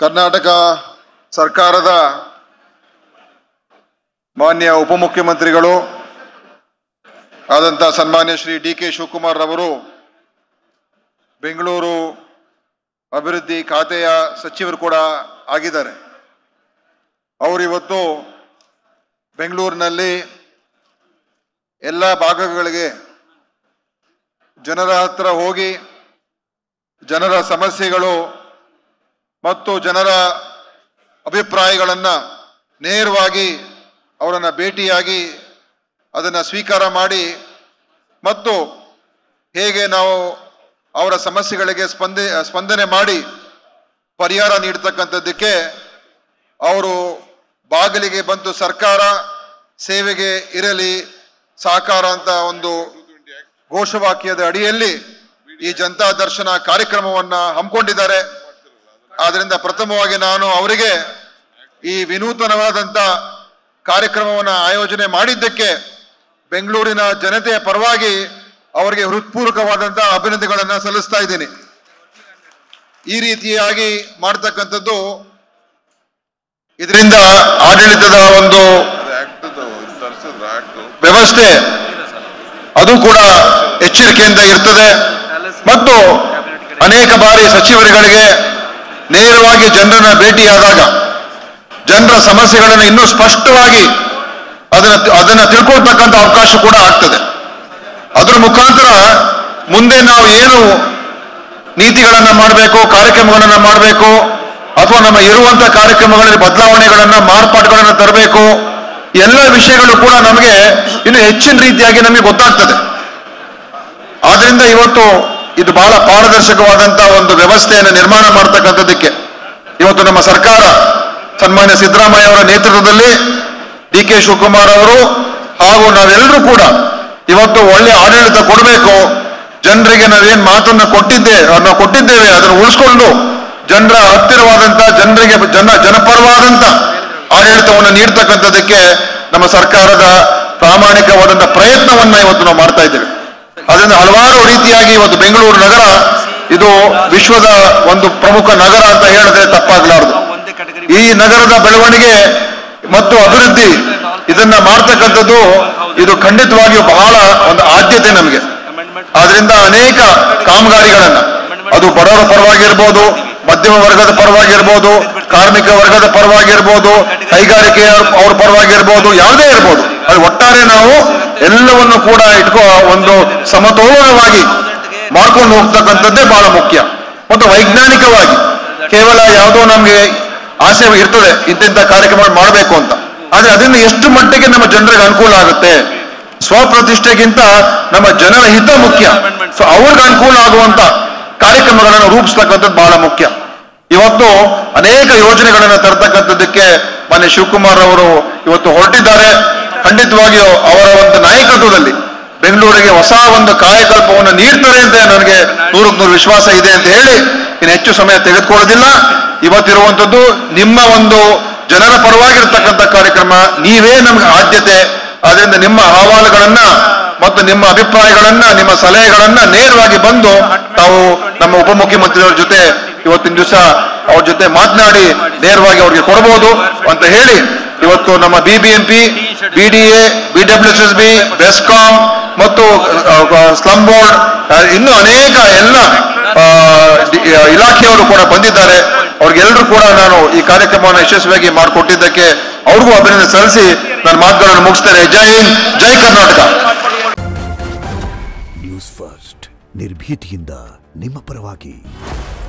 ಕರ್ನಾಟಕ ಸರ್ಕಾರದ ಮಾನ್ಯ ಉಪಮುಖ್ಯಮಂತ್ರಿಗಳು ಆದಂಥ ಸನ್ಮಾನ್ಯ ಶ್ರೀ ಡಿ ಕೆ ಶಿವಕುಮಾರ್ ರವರು ಬೆಂಗಳೂರು ಅಭಿವೃದ್ಧಿ ಖಾತೆಯ ಸಚಿವರು ಕೂಡ ಆಗಿದ್ದಾರೆ ಅವರು ಇವತ್ತು ಬೆಂಗಳೂರಿನಲ್ಲಿ ಎಲ್ಲ ಭಾಗಗಳಿಗೆ ಜನರ ಹತ್ರ ಹೋಗಿ ಜನರ ಸಮಸ್ಯೆಗಳು ಮತ್ತು ಜನರ ಅಭಿಪ್ರಾಯಗಳನ್ನು ನೇರವಾಗಿ ಅವರನ್ನು ಭೇಟಿಯಾಗಿ ಅದನ್ನು ಸ್ವೀಕಾರ ಮಾಡಿ ಮತ್ತು ಹೇಗೆ ನಾವು ಅವರ ಸಮಸ್ಯೆಗಳಿಗೆ ಸ್ಪಂದೆ ಸ್ಪಂದನೆ ಮಾಡಿ ಪರಿಹಾರ ನೀಡ್ತಕ್ಕಂಥದ್ದಕ್ಕೆ ಅವರು ಬಾಗಿಲಿಗೆ ಬಂತು ಸರ್ಕಾರ ಸೇವೆಗೆ ಇರಲಿ ಸಹಕಾರ ಅಂತ ಒಂದು ಘೋಷವಾಕ್ಯದ ಅಡಿಯಲ್ಲಿ ಈ ಜನತಾ ದರ್ಶನ ಕಾರ್ಯಕ್ರಮವನ್ನ ಹಮ್ಮಿಕೊಂಡಿದ್ದಾರೆ ಆದ್ರಿಂದ ಪ್ರಥಮವಾಗಿ ನಾನು ಅವರಿಗೆ ಈ ವಿನೂತನವಾದಂತ ಕಾರ್ಯಕ್ರಮವನ್ನ ಆಯೋಜನೆ ಮಾಡಿದ್ದಕ್ಕೆ ಬೆಂಗಳೂರಿನ ಜನತೆಯ ಪರವಾಗಿ ಅವರಿಗೆ ಹೃತ್ಪೂರ್ವಕವಾದಂತಹ ಅಭಿನಂದನೆಗಳನ್ನ ಸಲ್ಲಿಸ್ತಾ ಇದ್ದೀನಿ ಈ ರೀತಿಯಾಗಿ ಮಾಡ್ತಕ್ಕಂಥದ್ದು ಇದರಿಂದ ಆಡಳಿತದ ಒಂದು ವ್ಯವಸ್ಥೆ ಅದು ಕೂಡ ಎಚ್ಚರಿಕೆಯಿಂದ ಇರ್ತದೆ ಮತ್ತು ಅನೇಕ ಬಾರಿ ಸಚಿವರುಗಳಿಗೆ ನೇರವಾಗಿ ಜನರನ್ನ ಭೇಟಿಯಾದಾಗ ಜನರ ಸಮಸ್ಯೆಗಳನ್ನು ಇನ್ನೂ ಸ್ಪಷ್ಟವಾಗಿ ಅದನ್ನ ಅದನ್ನ ತಿಳ್ಕೊಳ್ತಕ್ಕಂಥ ಅವಕಾಶ ಕೂಡ ಆಗ್ತದೆ ಅದರ ಮುಖಾಂತರ ಮುಂದೆ ನಾವು ಏನು ನೀತಿಗಳನ್ನ ಮಾಡಬೇಕು ಕಾರ್ಯಕ್ರಮಗಳನ್ನ ಮಾಡಬೇಕು ಅಥವಾ ನಮ್ಮ ಇರುವಂತ ಕಾರ್ಯಕ್ರಮಗಳಲ್ಲಿ ಬದಲಾವಣೆಗಳನ್ನ ಮಾರ್ಪಾಟುಗಳನ್ನ ತರಬೇಕು ಎಲ್ಲ ವಿಷಯಗಳು ಕೂಡ ನಮಗೆ ಇನ್ನು ಹೆಚ್ಚಿನ ರೀತಿಯಾಗಿ ನಮಗೆ ಗೊತ್ತಾಗ್ತದೆ ಆದ್ರಿಂದ ಇವತ್ತು ಇದು ಬಹಳ ಪಾರದರ್ಶಕವಾದಂತ ಒಂದು ವ್ಯವಸ್ಥೆಯನ್ನು ನಿರ್ಮಾಣ ಮಾಡ್ತಕ್ಕಂಥದ್ದಕ್ಕೆ ಇವತ್ತು ನಮ್ಮ ಸರ್ಕಾರ ಸನ್ಮಾನ್ಯ ಸಿದ್ದರಾಮಯ್ಯ ಅವರ ನೇತೃತ್ವದಲ್ಲಿ ಡಿ ಕೆ ಶಿವಕುಮಾರ್ ಅವರು ಹಾಗೂ ನಾವೆಲ್ಲರೂ ಕೂಡ ಇವತ್ತು ಒಳ್ಳೆ ಆಡಳಿತ ಕೊಡಬೇಕು ಜನರಿಗೆ ನಾವೇನ್ ಮಾತನ್ನ ಕೊಟ್ಟಿದ್ದೆ ನಾವು ಕೊಟ್ಟಿದ್ದೇವೆ ಅದನ್ನು ಉಳಿಸ್ಕೊಂಡು ಜನರ ಹತ್ತಿರವಾದಂತ ಜನರಿಗೆ ಜನ ಜನಪರವಾದಂತ ಆಡಳಿತವನ್ನು ನೀಡ್ತಕ್ಕಂಥದ್ದಕ್ಕೆ ನಮ್ಮ ಸರ್ಕಾರದ ಪ್ರಾಮಾಣಿಕವಾದಂತ ಪ್ರಯತ್ನವನ್ನ ಇವತ್ತು ನಾವು ಮಾಡ್ತಾ ಇದ್ದೇವೆ ಅದರಿಂದ ಹಲವಾರು ರೀತಿಯಾಗಿ ಇವತ್ತು ಬೆಂಗಳೂರು ನಗರ ಇದು ವಿಶ್ವದ ಒಂದು ಪ್ರಮುಖ ನಗರ ಅಂತ ಹೇಳಿದ್ರೆ ತಪ್ಪಾಗಲಾರದು ಒಂದೇ category ಈ ನಗರದ ಬೆಳವಣಿಗೆ ಮತ್ತು ಅಭಿವೃದ್ಧಿ ಇದನ್ನ ಮಾಡ್ತಕ್ಕಂಥದ್ದು ಇದು ಖಂಡಿತವಾಗಿಯೂ ಬಹಳ ಒಂದು ಆದ್ಯತೆ ನಮಗೆ amendment ಆದ್ರಿಂದ ಅನೇಕ ಕಾಮಗಾರಿಗಳನ್ನ ಅದು ಬಡವರ ಪರವಾಗಿರ್ಬೋದು ಮಧ್ಯಮ ವರ್ಗದ ಪರವಾಗಿರ್ಬೋದು ಕಾರ್ಮಿಕ ವರ್ಗದ ಪರವಾಗಿರ್ಬೋದು ಕೈಗಾರಿಕೆಯ ಅವ್ರ ಪರವಾಗಿರ್ಬೋದು ಯಾವುದೇ ಇರ್ಬೋದು ಅದು ಒಟ್ಟಾರೆ ನಾವು ಎಲ್ಲವನ್ನು ಕೂಡ ಇಟ್ಕೋ ಒಂದು ಸಮತೋಲನವಾಗಿ ಮಾಡ್ಕೊಂಡು ಹೋಗ್ತಕ್ಕಂಥದ್ದೇ ಬಹಳ ಮುಖ್ಯ ಮತ್ತು ವೈಜ್ಞಾನಿಕವಾಗಿ ಕೇವಲ ಯಾವುದೋ ನಮ್ಗೆ ಆಸೆ ಇರ್ತದೆ ಇಂತಿಂಥ ಕಾರ್ಯಕ್ರಮ ಮಾಡಬೇಕು ಅಂತ ಆದ್ರೆ ಅದರಿಂದ ಎಷ್ಟು ಮಟ್ಟಿಗೆ ನಮ್ಮ ಜನರಿಗೆ ಅನುಕೂಲ ಆಗುತ್ತೆ ಸ್ವಪ್ರತಿಷ್ಠೆಗಿಂತ ನಮ್ಮ ಜನರ ಹಿತ ಮುಖ್ಯ ಸೊ ಅವ್ರಿಗೆ ಅನುಕೂಲ ಆಗುವಂತ ಕಾರ್ಯಕ್ರಮಗಳನ್ನು ರೂಪಿಸ್ತಕ್ಕಂಥದ್ದು ಬಹಳ ಮುಖ್ಯ ಇವತ್ತು ಅನೇಕ ಯೋಜನೆಗಳನ್ನು ತರ್ತಕ್ಕಂಥದ್ದಕ್ಕೆ ಮಾನ್ಯ ಶಿವಕುಮಾರ್ ಅವರು ಇವತ್ತು ಹೊರಟಿದ್ದಾರೆ ಖಂಡಿತವಾಗಿಯೂ ಅವರ ಒಂದು ನಾಯಕತ್ವದಲ್ಲಿ ಬೆಂಗಳೂರಿಗೆ ಹೊಸ ಒಂದು ಕಾಯಕಲ್ಪವನ್ನು ನೀಡ್ತಾರೆ ಅಂತ ನನಗೆ ನೂರಕ್ಕೆ ನೂರು ವಿಶ್ವಾಸ ಇದೆ ಅಂತ ಹೇಳಿ ಇನ್ನು ಹೆಚ್ಚು ಸಮಯ ತೆಗೆದುಕೊಳ್ಳೋದಿಲ್ಲ ಇವತ್ತಿರುವಂತದ್ದು ನಿಮ್ಮ ಒಂದು ಜನರ ಪರವಾಗಿರ್ತಕ್ಕಂಥ ಕಾರ್ಯಕ್ರಮ ನೀವೇ ನಮ್ಗೆ ಆದ್ಯತೆ ಆದ್ರಿಂದ ನಿಮ್ಮ ಅಹವಾಲುಗಳನ್ನ ಮತ್ತು ನಿಮ್ಮ ಅಭಿಪ್ರಾಯಗಳನ್ನ ನಿಮ್ಮ ಸಲಹೆಗಳನ್ನ ನೇರವಾಗಿ ಬಂದು ತಾವು ನಮ್ಮ ಉಪಮುಖ್ಯಮಂತ್ರಿಯವರ ಜೊತೆ ಇವತ್ತಿನ ದಿವಸ ಅವ್ರ ಜೊತೆ ಮಾತನಾಡಿ ನೇರವಾಗಿ ಅವ್ರಿಗೆ ಕೊಡಬಹುದು ಅಂತ ಹೇಳಿ ಇವತ್ತು ನಮ್ಮ BBMP BDA BW S B BESCOM ಮತ್ತು ಸ್ಲಮ್ ಬೋರ್ಡ್ ಇನ್ನೂ ಅನೇಕ ಎಲ್ಲ ಆ, ಡಿ- ಇಲಾಖೆಯವರು ಕೂಡ ಬಂದಿದ್ದಾರೆ ಅವ್ರಿಗೆಲ್ಲರೂ ಕೂಡ ನಾನು ಈ ಕಾರ್ಯಕ್ರಮವನ್ನು ಯಶಸ್ವಿಯಾಗಿ ಮಾಡಿಕೊಟ್ಟಿದ್ದಕ್ಕೆ ಅವ್ರಿಗೂ ಅಭಿನಂದನೆ ಸಲ್ಲಿಸಿ ನನ್ನ ಮಾತುಗಳನ್ನು ಮುಗಿಸ್ತೇನೆ ಜೈ ಹಿಂದ್ ಜೈ ಕರ್ನಾಟಕ ನ್ಯೂಸ್ ಫಸ್ಟ್ ನಿರ್ಭೀತಿಯಿಂದ ನಿಮ್ಮ ಪರವಾಗಿ